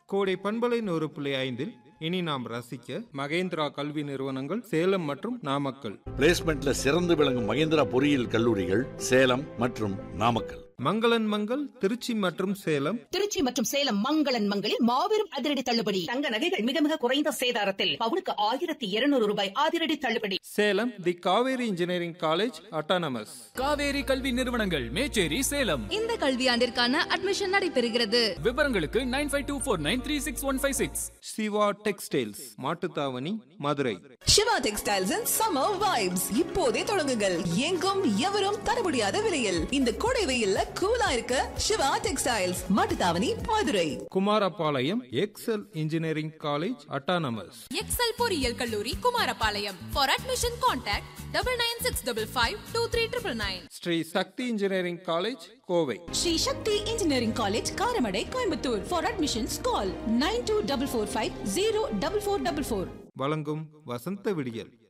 கோடை பண்பலை நூறு புள்ளி ஐந்தில் இனி நாம் ரசிக்க மகேந்திரா கல்வி நிறுவனங்கள் சேலம் மற்றும் நாமக்கல் பிளேஸ்மெண்ட்ல சிறந்து விளங்கும் மகேந்திரா பொறியியல் கல்லூரிகள் சேலம் மற்றும் நாமக்கல் மங்களன் மங்கள் திருச்சி மற்றும் சேலம் திருச்சி மற்றும் சேலம் மங்களன் மங்களில் மாபெரும் அதிரடி தள்ளுபடி தங்க நகைகள் மிக மிக குறைந்த சேதாரத்தில் பவுனுக்கு ஆயிரத்தி இருநூறு ரூபாய் அதிரடி தள்ளுபடி Salem the Kaveri engineering college autonomous Kaveri கல்வி நிறுவனங்கள் மேச்சேரி சேலம் இந்த கல்வியாண்டிற்கான அட்மிஷன் நடைபெறுகிறது விவரங்களுக்கு nine five two four nine three six one five six Siva textiles Mattuthavani Madurai Siva textiles and summer vibes இப்போதே தொடங்குங்கள் எங்கும் எவரும் தர முடியாத விலையில் இந்த கோடை வெயில்ல கூலா இருக்க Siva textiles Mattuthavani Madurai Kumarapalayam excel engineering college autonomous excel பொறியியல் கல்லூரி Kumarapalayam for admission contact double nine six double five two three triple nine Sri Sakthi engineering college Kovai Sri Sakthi engineering college Karamadai Coimbatore for admissions call nine two double four five zero double four double four வழங்கும் வசந்த விடியல்